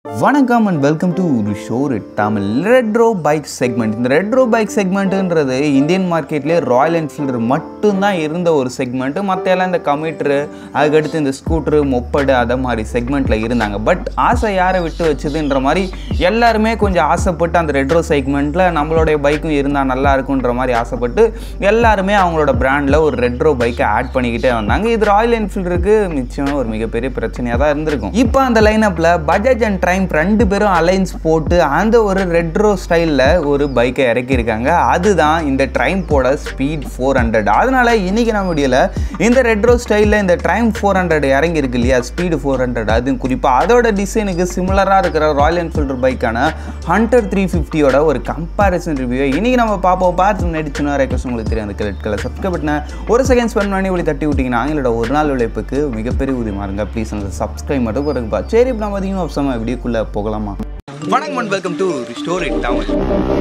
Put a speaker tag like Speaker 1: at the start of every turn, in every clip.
Speaker 1: வணக்கம் and welcome to Shore Tamil retro bike segment இந்த retro bike செக்மெண்ட்டுன்றது இந்தியன் மார்க்கெட்லேயே ராயல் என்ஃபீல்டு மட்டும்தான் இருந்த ஒரு செக்மெண்ட்டு மற்ற எல்லாம் இந்த கமிட்ரு அதுக்கடுத்து இந்த ஸ்கூட்ரு மொப்படு அதை மாதிரி செக்மெண்ட்டில் இருந்தாங்க பட் ஆசை யாரை விட்டு வச்சுதுன்ற மாதிரி எல்லாருமே கொஞ்சம் ஆசைப்பட்டு அந்த ரெட்ரோ செக்மெண்ட்டில் நம்மளுடைய பைக்கும் இருந்தால் நல்லா இருக்குன்ற மாதிரி ஆசைப்பட்டு எல்லாருமே அவங்களோட பிராண்டில் ஒரு ரெட்ரோ பைக்கை ஆட் பண்ணிக்கிட்டே வந்தாங்க இது ராயல் என்ஃபீல்டுக்கு நிச்சயமாக ஒரு மிகப்பெரிய பிரச்சனையாக தான் இருந்திருக்கும் இப்போ அந்த லைனப்பில் பஜாஜ் அண்ட் ட்ரைம் ரெண்டு பேரும் அலைன்ஸ் போட்டு அந்த ஒரு ரெட்ரோ ஸ்டைலில் ஒரு பைக்கை இறக்கியிருக்காங்க அதுதான் இந்த ட்ரைம்போட ஸ்பீட் ஃபோர் ஹண்ட்ரட் அதனால இன்னைக்கு நம்ம வீடியோவில் இந்த ரெட்ரோ ஸ்டைலில் இந்த ட்ரைம் ஃபோர் ஹண்ட்ரட் இறங்கியிருக்கு இல்லையா ஸ்பீடு ஃபோர் ஹண்ட்ரட் அது குறிப்பாக அதோட டிசைனுக்கு சிமிலராக இருக்கிற ராயல் என்ஃபீல்டு பைக்கான ஹண்டர் த்ரீ ஃபிஃப்டியோட ஒரு கம்பேரிசன் ரிவ்யூ இன்னைக்கு நம்ம பார்ப்போம் பார்த்து நடிச்சுனா ரெக்வஸ்ட் உங்களுக்கு தெரியும் அந்த ரெட் கலர் சப்ஸ்கிரைப் பண்ண ஒரு செகண்ட் ஸ்பெண்ட் பண்ணி இப்படி தட்டி விட்டிங்கன்னா எங்களோட ஒரு நாள் உழைப்புக்கு மிகப்பெரிய உதவி மாறுங்க ப்ளீஸ் அந்த சப்ஸ்கிரைப் மட்டும் கொடுங்கப்பா சரி இப்போ நம்ம அதிகமாக அவசரமாக வீடியோக்குள்ளே போகலாமா வணக்கம் and welcome to Story Tamil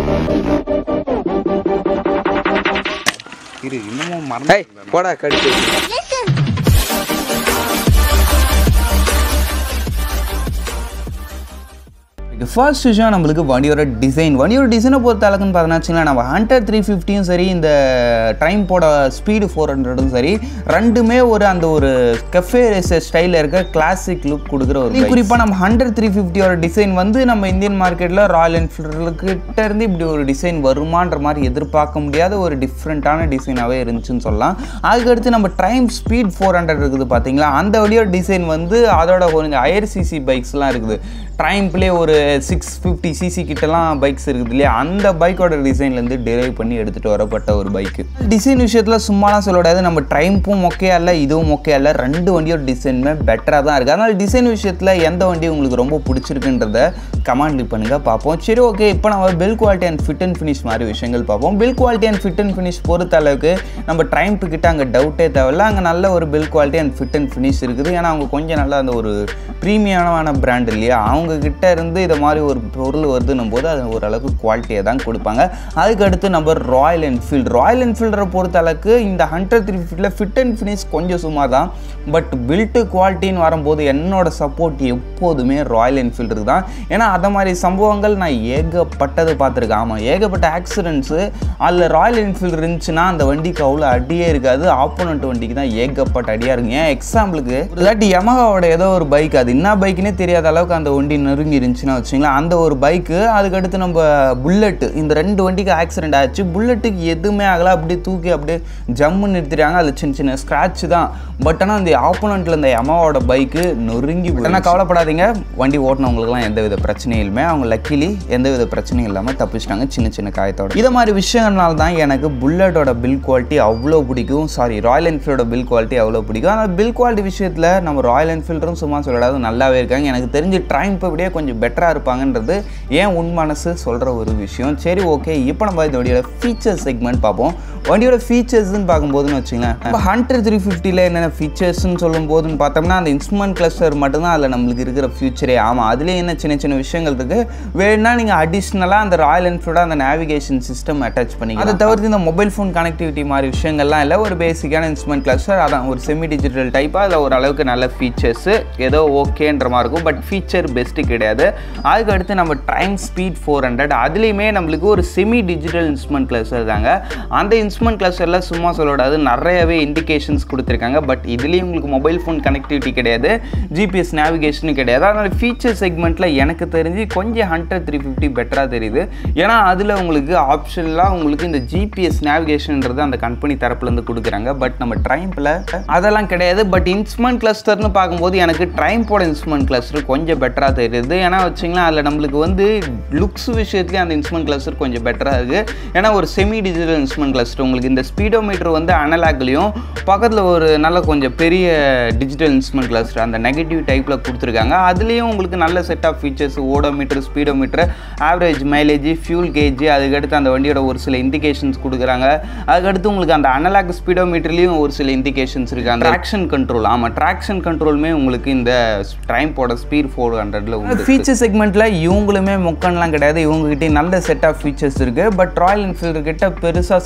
Speaker 1: இரு இன்னமும் மறந்து
Speaker 2: ஏய் போடா கடிச்சு
Speaker 1: ஃபர்ஸ்ட் விஷயம் நம்மளுக்கு வண்டியோட டிசைன் வண்டியோட டிசைனை பொறுத்த அளவுக்குன்னு பார்த்தோன்னா நம்ம ஹண்டர் த்ரீ ஃபிஃப்டியும் சரி இந்த ட்ரைம்போட ஸ்பீடு ஃபோர் ஹண்ட்ரடும் சரி ரெண்டுமே ஒரு அந்த ஒரு கெஃபே ரேசர் ஸ்டைலில் இருக்க கிளாசிக் லுக் கொடுக்குற ஒரு குறிப்பாக நம்ம ஹண்ட்ரட் த்ரீ ஃபிஃப்டியோட டிசைன் வந்து நம்ம இந்தியன் மார்க்கெட்டில் ராயல் என்ஃபீல்டுக்கிட்ட இருந்து இப்படி ஒரு டிசைன் வருமான்ற மாதிரி எதிர்பார்க்க முடியாத ஒரு டிஃப்ரெண்ட்டான டிசைனாகவே இருந்துச்சுன்னு சொல்லலாம் அதுக்கடுத்து நம்ம ட்ரைம் ஸ்பீட் ஃபோர் ஹண்ட்ரட் இருக்குது பார்த்தீங்களா அந்த வழியோட டிசைன் வந்து அதோட கொஞ்சம் ஹையர் சிசி பைக்ஸ்லாம் இருக்குது ட்ரைம்ப்லேயே ஒரு சிக்ஸ் ஃபிஃப்டி சிசி கிட்டலாம் பைக்ஸ் இருக்குது இல்லையா அந்த பைக்கோட டிசைன்லேருந்து டெரைவ் பண்ணி எடுத்துகிட்டு வரப்பட்ட ஒரு பைக்கு டிசைன் விஷயத்தில் சும்மாலாம் சொல்லக்கூடாது நம்ம ட்ரைம்பும் மொக்கையா இல்லை இதுவும் மொக்கையா இல்லை ரெண்டு வண்டியோட டிசைனுமே பெட்டராக தான் இருக்குது அதனால் டிசைன் விஷயத்தில் எந்த வண்டி உங்களுக்கு ரொம்ப பிடிச்சிருக்குன்றத கமெண்ட் பண்ணுங்கள் பார்ப்போம் சரி ஓகே இப்போ நம்ம build quality and fit and finish மாதிரி விஷயங்கள் பார்ப்போம் build quality and fit and finish பொறுத்த அளவுக்கு நம்ம ட்ரைம்ப்பு கிட்ட அங்கே டவுட்டே தேவையில்ல அங்கே நல்ல ஒரு build quality and fit and finish இருக்குது ஏன்னா அவங்க கொஞ்சம் நல்லா அந்த ஒரு ப்ரீமியமான பிராண்ட் இல்லையா அவங்க கிட்ட இருந்து இதை மாதிரி ஒரு பொருள் வருதுன்னும் போது அது ஓரளவுக்கு குவாலிட்டியை தான் கொடுப்பாங்க அதுக்கு அடுத்து நம்ம ராயல் என்ஃபீல்டு ராயல் என்ஃபீல்டரை பொறுத்த அளவுக்கு இந்த ஹண்ட்ரட் த்ரீ ஃபிஃப்டியில் ஃபிட் அண்ட் ஃபினிஷ் கொஞ்சம் சுமார் தான் பட் பில்ட்டு குவாலிட்டின்னு வரும்போது என்னோட சப்போர்ட் எப்போதுமே ராயல் என்ஃபீல்டு தான் ஏன்னா அதை மாதிரி சம்பவங்கள் நான் ஏகப்பட்டது பார்த்துருக்கேன் ஆமாம் ஏகப்பட்ட ஆக்சிடென்ட்ஸு அதில் ராயல் என்ஃபீல்டு இருந்துச்சுன்னா அந்த வண்டிக்கு அவ்வளோ அடியே இருக்காது ஆப்போனண்ட் வண்டிக்கு தான் ஏகப்பட்ட அடியாக இருக்கும் ஏன் எக்ஸாம்பிளுக்கு ஒரு தாட்டி யமகாவோட ஏதோ ஒரு பைக் அது என்ன பைக்குனே தெரியாத அளவுக்கு அந்த வண்டி நெருங்கி இருந்துச்சுன்னா வச்சுங்களேன் அந்த ஒரு பைக்கு அதுக்கடுத்து நம்ம புல்லட்டு இந்த ரெண்டு வண்டிக்கு ஆக்சிடென்ட் ஆச்சு புல்லட்டுக்கு எதுவுமே ஆகலை அப்படியே தூக்கி அப்படியே ஜம்மு நிறுத்திட்டாங்க அதில் சின்ன சின்ன ஸ்க்ராட்ச் தான் பட் ஆனால் அந்த ஆப்போனண்ட்டில் இந்த யமாவோட பைக்கு நொறுங்கி ஆனால் கவலைப்படாதீங்க வண்டி ஓட்டினவங்களுக்குலாம் எந்த வித பிரச்சனையும் இல்லை அவங்க லக்கிலி எந்த வித பிரச்சனையும் இல்லாமல் தப்பிச்சிட்டாங்க சின்ன சின்ன காயத்தோட இதை மாதிரி விஷயங்கள்னால தான் எனக்கு புல்லட்டோட பில் குவாலிட்டி அவ்வளோ பிடிக்கும் சாரி ராயல் என்ஃபீல்டோட பில் குவாலிட்டி அவ்வளோ பிடிக்கும் ஆனால் பில் குவாலிட்டி விஷயத்தில் நம்ம ராயல் என்ஃபீல்டரும் சும்மா சொல்லடாது நல்லாவே இருக்காங்க எனக்கு தெரிஞ்சு ட்ரைம்பை விட கொஞ்சம் பெட்டராக இருப்பாங்கன்றது ஏன் உன் மனசு சொல்கிற ஒரு விஷயம் சரி ஓகே இப்போ நம்ம இந்த வண்டியோட ஃபீச்சர் செக்மெண்ட் பார்ப்போம் வண்டியோட ஃபீச்சர்ஸ்னு பார்க்கும்போதுன்னு வச்சுங்களேன் இப்போ ஹண்ட்ரட் த்ரீ ஃபிஃப்டியில் என்னென்ன ஃபீச்சர்ஸ்னு சொல்லும் போதுன்னு பார்த்தோம்னா அந்த இன்ஸ்ட்ருமெண்ட் கிளஸ்டர் மட்டும்தான் அதில் நம்மளுக்கு இருக்கிற ஃபியூச்சரே ஆமாம் அதுலேயே என்ன சின்ன சின்ன விஷயங்கள் இருக்குது வேணும்னா நீங்கள் அடிஷ்னலாக அந்த ராயல் என்ஃபீல்டோட அந்த நேவிகேஷன் சிஸ்டம் அட்டாச் பண்ணிக்கலாம் அதை தவிர்த்து இந்த மொபைல் ஃபோன் கனெக்டிவிட்டி மாதிரி விஷயங்கள்லாம் இல்லை ஒரு பேசிக்கான இன்ஸ்ட்ருமெண்ட் கிளஸ்டர் அதான் ஒரு செமி டிஜிட்டல் டைப்பாக அதில் ஓரளவுக்கு நல்ல ஃபீச்சர்ஸு ஏதோ ஓகேன்ற மாதிரி இருக்கும் பட் ஃபீச்சர் பெஸ்ட்டு கிடையாது அதுக்கு அடுத்து நம்ம டைம் ஸ்பீட் ஃபோர் ஹண்ட்ரட் அதுலேயுமே நம்மளுக்கு ஒரு செமி டிஜிட்டல் இன்ஸ்ட்ருமெண்ட் கிளஸ்டர் தாங்க அந்த இன்ஸ்ட்ருமெண்ட் கிளஸ்டரில் சும்மா சொல்லக்கூடாது நிறையவே இண்டிகேஷன்ஸ் கொடுத்துருக்காங்க பட் இதுலேயும் உங்களுக்கு மொபைல் ஃபோன் கனெக்டிவிட்டி கிடையாது ஜிபிஎஸ் நேவிகேஷனும் கிடையாது அதனால் ஃபீச்சர் செக்மெண்ட்டில் எனக்கு தெரிஞ்சு கொஞ்சம் ஹண்ட்ரட் த்ரீ ஃபிஃப்டி பெட்டராக தெரியுது ஏன்னா அதில் உங்களுக்கு ஆப்ஷனலாக உங்களுக்கு இந்த ஜிபிஎஸ் நேவிகேஷன்ன்றது அந்த கம்பெனி தரப்புலேருந்து கொடுக்குறாங்க பட் நம்ம ட்ரைம்பில் அதெல்லாம் கிடையாது பட் இன்ஸ்ட்ருமெண்ட் கிளஸ்டர்னு பார்க்கும்போது எனக்கு ட்ரைம்போட இன்ஸ்ட்ருமெண்ட் கிளஸ்டர் கொஞ்சம் பெட்டராக தெரியுது ஏன்னா வச்சிங்களேன் அதில் நம்மளுக்கு வந்து லுக்ஸ் விஷயத்துலேயே அந்த இன்ஸ்ட்ருமெண்ட் கிளஸ்டர் கொஞ்சம் பெட்டராக இருக்குது ஏன்னா ஒரு செமி டிஜிட்டல் இன்ஸ்ட்ருமெண்ட் கிளஸ்டர் உங்களுக்கு இந்த ஸ்பீடோமீட்டர் வந்து அனலாக்லேயும் பக்கத்தில் ஒரு நல்ல கொஞ்சம் பெரிய டிஜிட்டல் இன்ஸ்ட்ருமெண்ட் கிளஸ்டர் அந்த நெகட்டிவ் டைப்பில் கொடுத்துருக்காங்க அதுலேயும் உங்களுக்கு நல்ல set of features odometer speedometer average mileage fuel gauge அதுக்கடுத்து அந்த வண்டியோட ஒரு சில இண்டிகேஷன்ஸ் கொடுக்குறாங்க அதுக்கடுத்து உங்களுக்கு அந்த அனலாக் ஸ்பீடோமீட்டர்லேயும் ஒரு சில இண்டிகேஷன்ஸ் இருக்குது அந்த ட்ராக்ஷன் கண்ட்ரோல் ஆமாம் ட்ராக்ஷன் கண்ட்ரோலுமே உங்களுக்கு இந்த ட்ரைம்போட ஸ்பீட் ஃபோர் ஹண்ட்ரட்ல ஃபீச்சர் செக்மெண்ட்டில் இவங்களுமே மொக்கன்லாம் கிடையாது இவங்ககிட்ட நல்ல செட் ஆஃப் ஃபீச்சர்ஸ் இருக்குது பட் ராயல் என்ஃபீல்டு கிட்ட பெருசாக சொல்லும்படி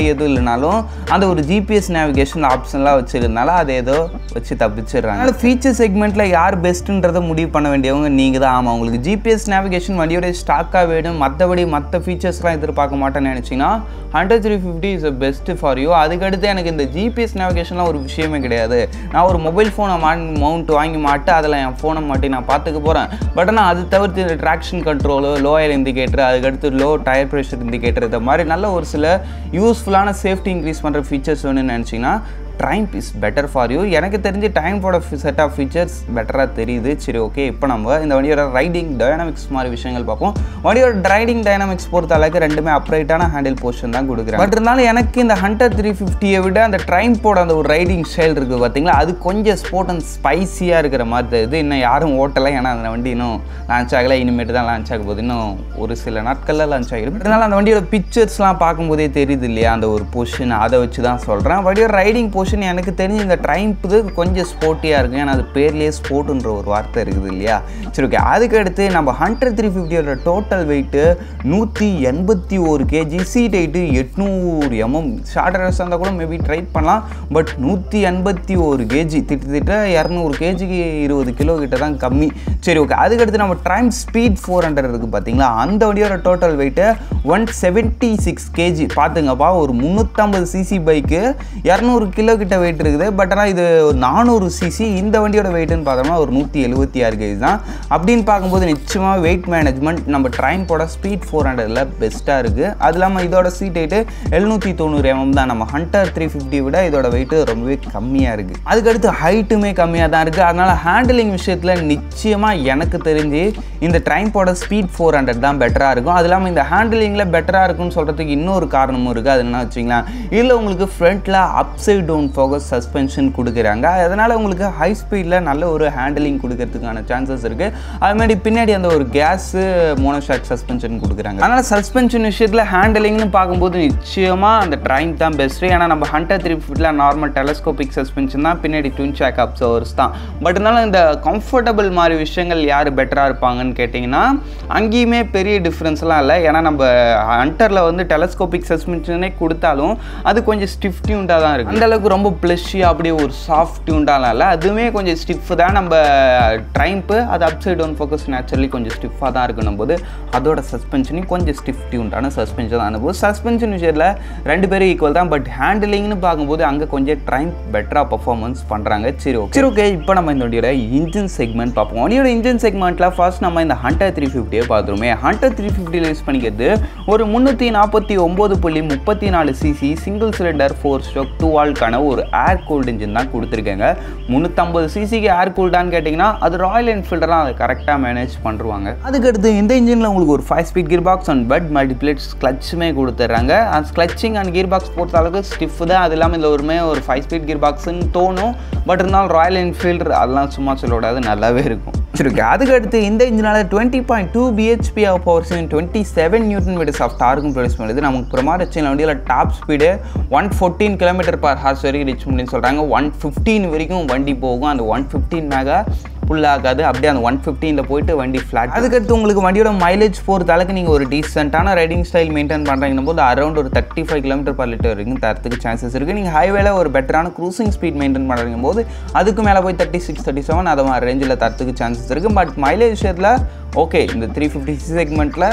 Speaker 1: மற்றபடி எதுவும் இல்லைனாலும் அந்த ஒரு ஜிபிஎஸ் நேவிகேஷன் ஆப்ஷன்லாம் வச்சுருந்தாலும் அதை ஏதோ வச்சு தப்பிச்சிடுறாங்க அதனால் ஃபீச்சர் செக்மெண்ட்டில் யார் பெஸ்ட்டுன்றதை முடிவு பண்ண வேண்டியவங்க நீங்கள் தான் ஆமாம் உங்களுக்கு ஜிபிஎஸ் நேவிகேஷன் வண்டியோட ஸ்டாக்காக வேணும் மற்றபடி மற்ற ஃபீச்சர்ஸ்லாம் எதிர்பார்க்க மாட்டேன்னு நினச்சிங்கன்னா hundred three fifty is best for you அதுக்கடுத்து எனக்கு இந்த ஜிபிஎஸ் நேவிகேஷன்லாம் ஒரு விஷயமே கிடையாது நான் ஒரு மொபைல் ஃபோனை மா மவுண்ட் வாங்கி மாட்டு அதில் என் ஃபோனை மாட்டி நான் பார்த்துக்க போகிறேன் பட் ஆனால் அது தவிர்த்து இந்த traction control low oil indicator அதுக்கடுத்து லோ டயர் ப்ரெஷர் இண்டிகேட்டர் இந்த மாதிரி நல்ல ஒரு சில யூஸ்ஃபுல்லான சேஃப்டி இன்க்ரீஸ் பண்ணுற ஃபீச்சர்ஸ் வேணும்னு நினச்சிங்கன்னா Triumph is better for you எனக்கு தெரிஞ்சு டைம்போட செட் ஆஃப் ஃபீச்சர்ஸ் பெட்டராக தெரியுது சரி ஓகே இப்போ நம்ம இந்த வண்டியோட ரைடிங் டைனாமிக்ஸ் மாதிரி விஷயங்கள் பார்ப்போம் வண்டியோட ரைடிங் டைனாமிக்ஸ் பொறுத்த அளவுக்கு ரெண்டுமே அப்ரைட்டான ஹேண்டில் போர்ஷன் தான் கொடுக்குறேன் பட் இருந்தாலும் எனக்கு இந்த ஹண்டர் த்ரீ ஃபிஃப்டியை விட அந்த ட்ரைம்போட அந்த ஒரு ரைடிங் ஸ்டைல் இருக்குது பார்த்தீங்களா அது கொஞ்சம் ஸ்போர்ட் அண்ட் ஸ்பைசியாக இருக்கிற மாதிரி தெரியுது இன்னும் யாரும் ஓட்டலை ஏன்னா அந்த வண்டி இன்னும் லான்ச் ஆகலை இனிமேட்டு தான் லான்ச் ஆக போகுது இன்னும் ஒரு சில நாட்களில் லான்ச் ஆகிடும் பட் இருந்தாலும் அந்த வண்டியோட பிக்சர்ஸ்லாம் பார்க்கும்போதே தெரியுது இல்லையா அந்த ஒரு பொசிஷன் அதை வச்சு தான் சொல்கிறேன் வண்டியோட ரைடிங் பொசிஷன் எனக்கு தெரிஞ்சு இந்த ட்ரைம்ப்புக்கு கொஞ்சம் ஸ்போர்ட்டியாக இருக்கும் ஏன்னா அது பேர்லேயே ஸ்போர்ட்டுன்ற ஒரு வார்த்தை இருக்குது இல்லையா சரி ஓகே அதுக்கு அடுத்து நம்ம ஹண்ட்ரட் த்ரீ ஃபிஃப்டியோட டோட்டல் வெயிட்டு நூற்றி எண்பத்தி ஒரு கேஜி சீட் ஹைட்டு எட்நூறு எம்எம் ஷார்டரஸ் இருந்தால் கூட மேபி ட்ரை பண்ணலாம் பட் நூற்றி எண்பத்தி ஒரு கேஜி திட்டத்தட்ட இரநூறு கேஜிக்கு இருபது கிலோ கிட்ட தான் கம்மி சரி ஓகே அதுக்கடுத்து நம்ம ட்ரைம் ஸ்பீட் ஃபோர் ஹண்ட்ரட் இருக்குது பார்த்தீங்களா அந்த வண்டியோட total weight one seventy six KG பார்த்துங்கப்பா ஒரு முந்நூற்றம்பது சிசி பைக்கு இரநூறு கிலோ கிட்ட வெயிட் இருக்குது பட் ஆனால் இது ஒரு நானூறு சிசி இந்த வண்டியோட வெயிட்னு பார்த்தோம்னா ஒரு நூற்றி எழுபத்தி ஆறு கேஜி தான் அப்படின்னு பார்க்கும்போது நிச்சயமாக வெயிட் மேனேஜ்மெண்ட் நம்ம ட்ரைம்போட ஸ்பீட் ஃபோர் ஹண்ட்ரடில் பெஸ்ட்டாக இருக்குது அது இல்லாமல் இதோட சீட் ஹைட்டு எழுநூற்றி தொண்ணூறு எம்எம் தான் நம்ம ஹண்டர் த்ரீ ஃபிஃப்டி விட இதோட வெயிட்டு ரொம்பவே கம்மியாக இருக்குது அதுக்கடுத்து ஹைட்டுமே கம்மியாக தான் இருக்குது அதனால் ஹேண்டிலிங் விஷயத்தில் நிச்சயமாக எனக்கு தெரிஞ்சு இந்த ட்ரைம்போட ஸ்பீட் ஃபோர் ஹண்ட்ரட் தான் பெட்டராக இருக்கும் அது இல்லாமல் இந்த ஹேண்டிலிங்கில் பெட்டராக இருக்கும்னு சொல்கிறதுக்கு இன்னொரு காரணமும் இருக்குது அது என்ன வச்சிங்களேன் இதில் உங்களுக்கு ஃப்ரண்ட்டில் அப்சைட் டவுன் ஃபோகஸ் சஸ்பென்ஷன் கொடுக்குறாங்க அதனால் உங்களுக்கு ஹை ஸ்பீடில் நல்ல ஒரு ஹேண்டிலிங் கொடுக்கறதுக்கான சான்சஸ் இருக்குது அது மாதிரி பின்னாடி அந்த ஒரு கேஸு மோனோஷாக் சஸ்பென்ஷன் கொடுக்குறாங்க அதனால் சஸ்பென்ஷன் விஷயத்தில் ஹேண்டிலிங்னு பார்க்கும்போது நிச்சயமாக அந்த ட்ரைன் தான் பெஸ்ட்டு ஏன்னா நம்ம ஹண்டர் த்ரீ ஃபிட்டில் நார்மல் டெலஸ்கோபிக் சஸ்பென்ஷன் தான் பின்னாடி ட்வின் ஷாக் அப்சர்வர்ஸ் தான் பட் இருந்தாலும் இந்த கம்ஃபர்டபுள் மாதிரி விஷயங்கள் யார் பெட்டராக இருப்பாங்கன்னு கேட்டிங்கன்னா அங்கேயுமே பெரிய டிஃப்ரென்ஸ்லாம் இல்லை ஏன்னா நம்ம ஹண்டரில் வந்து டெலஸ்கோபிக் சஸ்பென்ஷனே கொடுத்தாலும் அது கொஞ்சம் ஸ்டிஃப் டியூண்டாக தான் இருக்குது அந்த அளவுக்கு ரொம்ப ப்ளஷ்ஷியாக அப்படியே ஒரு சாஃப்ட் டியூண்டாலாம் இல்லை அதுவுமே கொஞ்சம் ஸ்டிஃப் தான் நம்ம ட்ரைம்ப்பு அது அப்சைட் டவுன் ஃபோக்கஸ் நேச்சுரலி கொஞ்சம் ஸ்டிஃபாக தான் இருக்கணும் போது அதோட சஸ்பென்ஷனையும் கொஞ்சம் ஸ்டிஃப் டியூண்டான சஸ்பென்ஷன் தான் அனுபவம் சஸ்பென்ஷன் விஷயத்தில் ரெண்டு பேரும் ஈக்குவல் தான் பட் ஹேண்டிலிங்னு பார்க்கும்போது அங்கே கொஞ்சம் ட்ரைம் பெட்டராக பர்ஃபார்மன்ஸ் பண்ணுறாங்க சரி ஓகே சரி ஓகே இப்போ நம்ம இந்த வண்டியோட இன்ஜின் செக்மெண்ட் பார்ப்போம் வண்டியோட இன்ஜின் செக்மெண்ட்டில் ஃபர்ஸ்ட் நம்ம இந்த ஹண்டர் த்ரீ ஃபிஃப்டியை பார்த்துருமே ஹண்டர் த்ரீ ஃபிஃப்டியில் யூஸ் பண்ணிக்கிறது ஒரு முந்நூற்றி நாற்பத்தி ஒம்பது புள்ளி முப்பத்தி நாலு CC single cylinder four stroke டூ ஆல்கான ஒரு ஏர் கூல்டு இன்ஜின் தான் கொடுத்துருக்காங்க முந்நூற்றம்பது சிசிக்கு ஏர் கூல்டான்னு கேட்டிங்கன்னா அது ராயல் என்ஃபீல்டெலாம் அதை கரெக்டாக மேனேஜ் பண்ணுவாங்க அதுக்கடுத்து இந்த இன்ஜினில் உங்களுக்கு ஒரு five speed gear box and but multiplates கிளச்சுமே கொடுத்துட்றாங்க அந்த கிளச்சிங் அண்ட் கியர் பாக்ஸ் பொறுத்த அளவுக்கு ஸ்டிஃப் தான் அது இல்லாமல் இதில் ஒருமே ஒரு ஃபைவ் ஸ்பீட் கியர் பாக்ஸ்னு தோணும் பட் இருந்தாலும் ராயல் என்ஃபீல்டு அதெல்லாம் சும்மா சொல்லக்கூடாது நல்லாவே இருக்கும் சரி ஓகே அதுக்கடுத்து இந்த இன்ஜினால் twenty point two BHP of power சீன் twenty seven newton metres of டார்க்கும் ப்ரொடியூஸ் பண்ணுது நமக்கு பிரமாரிச்சின் வண்டியில் top speed one fourteen kilometre per hour வரைக்கும் ரீச் முடியும்னு சொல்கிறாங்க ஒன் ஃபிஃப்டீன் வரைக்கும் வண்டி போகும் அந்த ஒன் ஃபிஃப்டீன் மேக ஃபுல் ஆகாது அப்படியே அந்த ஒன் ஃபிஃப்டீனில் போயிட்டு வண்டி ஃப்ளாட் அதுக்கடுத்து உங்களுக்கு வண்டியோட மைலேஜ் பொறுத்த அளவுக்கு நீங்கள் ஒரு டீசென்ட்டான ரைடிங் ஸ்டைல் மெயின்டைன் பண்ணுறீங்கன்னு போது அரௌண்ட் ஒரு thirty five kilometre per litre வரைக்கும் தரத்துக்கு சான்சஸ் இருக்குது நீங்கள் ஹைவேல ஒரு பெட்டரான க்ரூசிங் ஸ்பீட் மெயின்டைன் பண்ணுறீங்க போது அதுக்கு மேலே போய் தேர்ட்டி சிக்ஸ் தேர்ட்டி செவன் அதை மாதிரி ரேஞ்சில் தரத்துக்கு சான்சஸ் இருக்குது பட் மைலேஜ் விஷயத்தில் ஓகே இந்த த்ரீ ஃபிஃப்டி செக்மெண்ட்டில்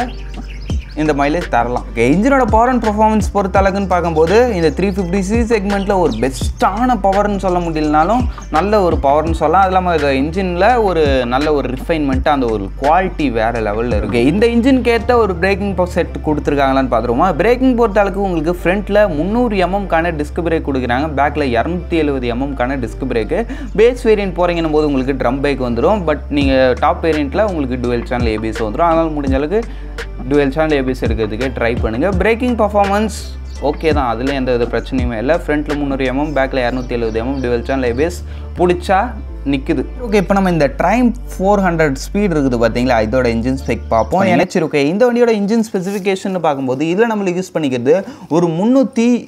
Speaker 1: இந்த மைலேஜ் தரலாம் ஓகே இன்ஜினோட பவர் அண்ட் பர்ஃபார்மன்ஸ் பொறுத்த அளவுக்குன்னு பார்க்கும்போது இந்த த்ரீ ஃபிஃப்டி சி செக்மெண்ட்டில் ஒரு பெஸ்ட்டான பவர்னு சொல்ல முடியலனாலும் நல்ல ஒரு பவர்னு சொல்லலாம் அது இல்லாமல் இந்த இன்ஜினில் ஒரு நல்ல ஒரு ரிஃபைன்மெண்ட்டு அந்த ஒரு குவாலிட்டி வேறு லெவலில் இருக்குது இந்த இன்ஜினுக்கு ஏற்ற ஒரு பிரேக்கிங் செட் கொடுத்துருக்காங்களான்னு பார்த்துருவோமா பிரேக்கிங் பொறுத்த அளவுக்கு உங்களுக்கு ஃப்ரண்ட்டில் முந்நூறு எம்எம்கான டிஸ்க் பிரேக் கொடுக்குறாங்க பேக்கில் இரநூத்தி எழுபது எம்எம்கான டிஸ்க் பிரேக்கு பேஸ் வேரியன்ட் போகிறீங்கன்னும் போது உங்களுக்கு ட்ரம் பிரேக் வந்துடும் பட் நீங்கள் டாப் வேரியண்ட்டில் உங்களுக்கு டுவெல் சேனல் ஏபிஎஸ் வந்துடும் அதனால் முடிஞ்ச அளவுக்கு டுவெல் சேனல் ஏபிஎஸ் எடுக்கிறதுக்கு ட்ரை பண்ணுங்கள் பிரேக்கிங் பர்ஃபார்மன்ஸ் ஓகே தான் அதில் எந்த வித பிரச்சனையுமே இல்லை ஃப்ரண்ட்டில் முந்நூறு எம்எம் பேக்கில் இரநூத்தி எழுபது எம்எம் டுவெல் சேனல் ஏபிஎஸ் பிடிச்சா நிற்குது ஓகே இப்போ நம்ம இந்த ட்ரைம் ஃபோர் ஹண்ட்ரட் ஸ்பீட் இருக்குது பார்த்தீங்களா இதோட இன்ஜின் ஸ்பெக் பார்ப்போம் எனக்கு ஓகே இந்த வண்டியோட இன்ஜின் ஸ்பெசிஃபிகேஷன் பார்க்கும்போது இதில் நம்மளுக்கு யூஸ் பண்ணிக்கிறது ஒரு முந்நூற்றி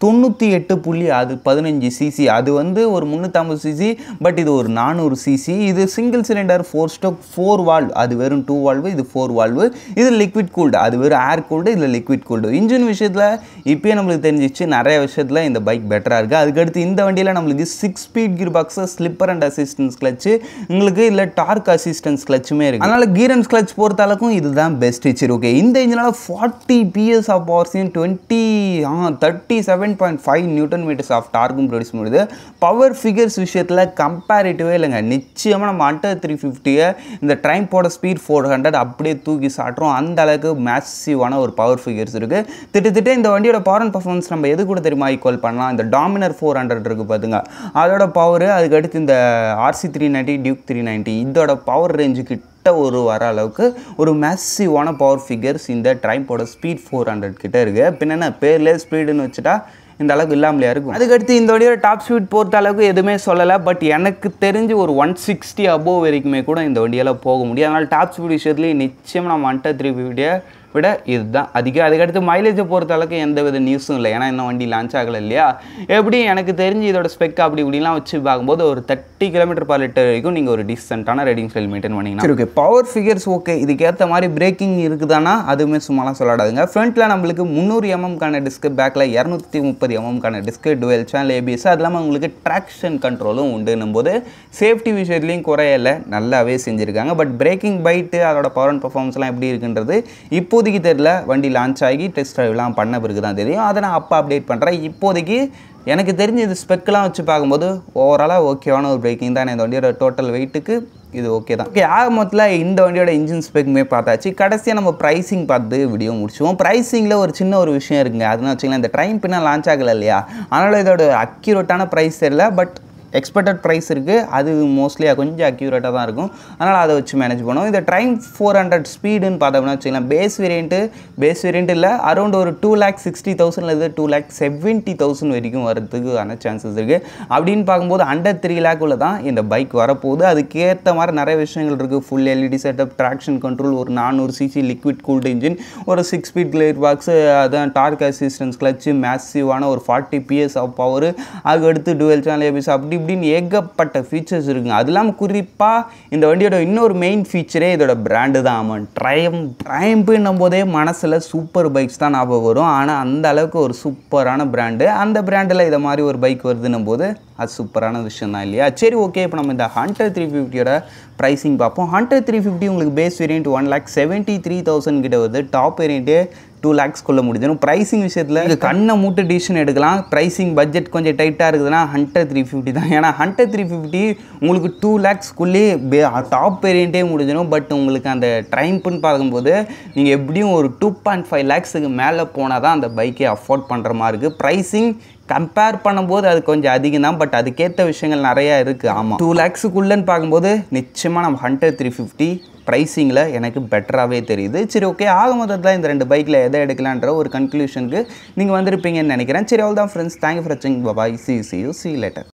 Speaker 1: தொண்ணூற்றி எட்டு புள்ளி அது பதினஞ்சு சிசி அது வந்து ஒரு முந்நூற்றம்பது சிசி பட் இது ஒரு நானூறு சிசி இது single cylinder four stroke four valve அது வெறும் டூ வால்வு இது ஃபோர் வால்வு இது லிக்விட் கூல்டு அது வெறும் ஏர் கூல்டு இதில் லிக்விட் கூல்டு இன்ஜின் விஷயத்தில் இப்போயே நம்மளுக்கு தெரிஞ்சிச்சு நிறைய விஷயத்தில் இந்த பைக் பெட்டராக இருக்குது அதுக்கடுத்து இந்த வண்டியில் நம்மளுக்கு six speed gear box slipper and assistance clutch உங்களுக்கு இல்லை டார்க் அசிஸ்டன்ஸ் கிளச்சுமே இருக்குது அதனால் கீர் அண்ட் கிளச் பொறுத்த அளவுக்கும் இதுதான் பெஸ்ட் சரி ஓகே இந்த இன்ஜினால் ஃபார்ட்டி பிஎஸ் ஆஃப் பவர்ஸையும் twenty ah thirty seven point five newton metres of டார்க்கும் ப்ரொடியூஸ் பண்ணுது பவர் ஃபிகர்ஸ் விஷயத்தில் கம்பேரிட்டிவே இல்லைங்க நிச்சயமாக நம்ம அண்டர் த்ரீ ஃபிஃப்டியை இந்த ட்ரைம் போட ஸ்பீட் ஃபோர் ஹண்ட்ரட் அப்படியே தூக்கி சாட்டுறோம் அந்த அளவுக்கு மேசிவான ஒரு பவர் ஃபிகர்ஸ் இருக்குது திட்டத்திட்ட இந்த வண்டியோட பவர் அண்ட் பர்ஃபார்மன்ஸ் நம்ம எது கூட தெரியுமா ஈக்குவல் பண்ணலாம் இந்த டாமினர் ஃபோர் ஹண்ட்ரட் இருக்குது பார்த்துங்க அதோட பவர் அதுக்கடுத்து இந்த RC three ninety Duke three ninety இதோட பவர் ரேஞ்சு கிட்ட ஒரு வர அளவுக்கு ஒரு மேசிவான பவர் ஃபிகர்ஸ் இந்த ட்ரைம்போட ஸ்பீட் ஃபோர் ஹண்ட்ரட் கிட்ட இருக்குது பின்ன என்ன பேர்லேயே ஸ்பீடுன்னு வச்சுட்டா இந்த அளவுக்கு இல்லாமலையா இருக்கும் அதுக்கடுத்து இந்த வண்டியோட டாப் ஸ்பீட் பொறுத்த அளவுக்கு எதுவுமே சொல்லலை பட் எனக்கு தெரிஞ்சு ஒரு ஒன் சிக்ஸ்டி அபோவ் வரைக்குமே கூட இந்த வண்டியால் போக முடியும் அதனால் டாப் ஸ்பீட் விஷயத்துலேயும் நிச்சயம் நம்ம அண்டர் த்ரீ ஃபிஃப்டியை விட இதுதான் அதிகம் அதுக்கடுத்து மைலேஜை பொறுத்த அளவுக்கு எந்த வித நியூஸும் இல்லை ஏன்னா இன்னும் வண்டி லான்ச் ஆகலை இல்லையா எப்படி எனக்கு தெரிஞ்சு இதோட ஸ்பெக் அப்படி இப்படிலாம் வச்சு பார்க்கும்போது ஒரு தேர்ட்டி கிலோமீட்டர் பர் லிட்டர் வரைக்கும் நீங்கள் ஒரு டிசென்ட்டான ரைடிங் ஸ்டைல் மெயின்டைன் பண்ணிங்கன்னா சரி ஓகே பவர் ஃபிகர்ஸ் ஓகே இதுக்கேற்ற மாதிரி பிரேக்கிங் இருக்குதானா அதுவுமே சும்மாலாம் சொல்லாடாதுங்க ஃப்ரண்ட்டில் நம்மளுக்கு முந்நூறு எம்எம்கான டிஸ்க்கு பேக்கில் இரநூத்தி முப்பது எம்எம்கான டிஸ்க்கு டுவெல் சேனல் ஏபிஎஸ் அது இல்லாமல் உங்களுக்கு ட்ராக்ஷன் கண்ட்ரோலும் உண்டுன்னும் போது சேஃப்டி விஷயத்துலையும் குறையலை நல்லாவே செஞ்சுருக்காங்க பட் பிரேக்கிங் பைட்டு அதோட பவர் அண்ட் பர்ஃபார்மன்ஸ்லாம் எப்படி இருக்குன்றது இப்போ இப்போதைக்கு தெரில வண்டி லான்ச் ஆகி டெஸ்ட் ட்ரைவ்லாம் பண்ண பிறகு தான் தெரியும் அதை நான் அப்போ அப்டேட் பண்ணுறேன் இப்போதைக்கு எனக்கு தெரிஞ்ச இது ஸ்பெக்கெலாம் வச்சு பார்க்கும்போது ஓவராலாக ஓகேவான ஒரு பிரேக்கிங் தான் இந்த வண்டியோட டோட்டல் வெயிட்டுக்கு இது ஓகே தான் ஓகே ஆக மொத்தத்தில் இந்த வண்டியோட இன்ஜின் ஸ்பெக்குமே பார்த்தாச்சு கடைசியாக நம்ம ப்ரைஸிங் பார்த்து வீடியோ முடிச்சுவோம் ப்ரைஸிங்கில் ஒரு சின்ன ஒரு விஷயம் இருக்குங்க அதுன்னு வச்சுக்கலாம் இந்த ட்ரைன் பின்னா லான்ச் ஆகலை இல்லையா அதனால் இதோட அக்யூரேட்டான ப்ரைஸ் தெரியல பட் எக்ஸ்பெக்டட் ப்ரைஸ் இருக்குது அது மோஸ்ட்லி கொஞ்சம் அக்யூரேட்டாக தான் இருக்கும் அதனால் அதை வச்சு மேனேஜ் பண்ணுவோம் இந்த ட்ரைன் ஃபோர் ஹண்ட்ரட் ஸ்பீடுன்னு பார்த்தோம்னா வச்சுக்கலாம் பேஸ் வேரியண்ட்டு பேஸ் வேரியண்ட் இல்லை அரௌண்ட் ஒரு டூ லேக் சிக்ஸ்டி தௌசண்ட்லேருந்து டூ லேக் செவன்ட்டி தௌசண்ட் வரைக்கும் வரதுக்கான சான்சஸ் இருக்குது அப்படின்னு பார்க்கும்போது அண்டர் த்ரீ லேக் உள்ள தான் இந்த பைக் வரப்போகுது அதுக்கேற்ற மாதிரி நிறைய விஷயங்கள் இருக்குது full LED setup traction control ஒரு நானூறு சிசி லிக்விட் கூல்டு இன்ஜின் ஒரு சிக்ஸ் ஸ்பீட் கிளியர் பாக்ஸு அதான் டார்க் அசிஸ்டன்ஸ் கிளச்சு மேசிவான ஒரு ஃபார்ட்டி பிஎஸ் ஆஃப் பவர் அதுக்கடுத்து டுவெல் சேனல் ஏபிஎஸ் அப்படி இப்படின்னு ஏகப்பட்ட ஃபீச்சர்ஸ் இருக்குங்க அது இல்லாமல் குறிப்பாக இந்த வண்டியோட இன்னொரு மெயின் ஃபீச்சரே இதோட பிராண்டு தான் ஆமாம் ட்ரைம் ட்ரைம்புன்னும் போதே மனசில் சூப்பர் பைக்ஸ் தான் ஞாபகம் வரும் ஆனால் அந்த அளவுக்கு ஒரு சூப்பரான பிராண்டு அந்த பிராண்டில் இதை மாதிரி ஒரு பைக் வருதுன்னும் போது அது சூப்பரான விஷயம் தான் இல்லையா சரி ஓகே இப்போ நம்ம இந்த ஹண்ட்ரட் த்ரீ ஃபிஃப்டியோட ப்ரைஸிங் பார்ப்போம் ஹண்ட்ரட் த்ரீ ஃபிஃப்டி உங்களுக்கு base variant one lakh seventy three thousand கிட்ட வருது டாப் வேரியண்ட்டு டூ லேக்ஸ்க்குள்ளே முடிஞ்சிடும் ப்ரைஸிங் விஷயத்தில் இது கண்ணை மூட்டு டிசிஷன் எடுக்கலாம் ப்ரைஸிங் பட்ஜெட் கொஞ்சம் டைட்டாக இருக்குதுன்னா ஹண்ட்ரட் த்ரீ ஃபிஃப்டி தான் ஏன்னா ஹண்ட்ரட் த்ரீ ஃபிஃப்டி உங்களுக்கு டூ லேக்ஸ்க்குள்ளே டாப் வேரியண்ட்டே முடிஞ்சிடும் பட் உங்களுக்கு அந்த ட்ரைம்ப்புன்னு பார்க்கும்போது நீங்கள் எப்படியும் ஒரு டூ பாயிண்ட் ஃபைவ் லேக்ஸுக்கு மேலே போனால் தான் அந்த பைக்கை அஃபோர்ட் பண்ணுற மாதிரி இருக்குது ப்ரைஸிங் கம்பேர் பண்ணும்போது அது கொஞ்சம் அதிகம் தான் பட் அதுக்கேற்ற விஷயங்கள் நிறையா இருக்குது ஆமாம் டூ லேக்ஸுக்குள்ளேன்னு பார்க்கும்போது நிச்சயமாக நம்ம ஹண்ட்ரட் த்ரீ ஃபிஃப்டி ப்ரைஸிங்கில் எனக்கு பெட்டராகவே தெரியுது சரி ஓகே ஆக மொத்தத்தில் இந்த ரெண்டு பைக்கில் எதை எடுக்கலான்ற ஒரு கன்க்ளூஷனுக்கு நீங்கள் வந்திருப்பீங்கன்னு நினைக்கிறேன் சரி அவ்வளோ தான் ஃப்ரெண்ட்ஸ் தேங்க்யூ ஃபார் வாட்சிங் bye see see you see letter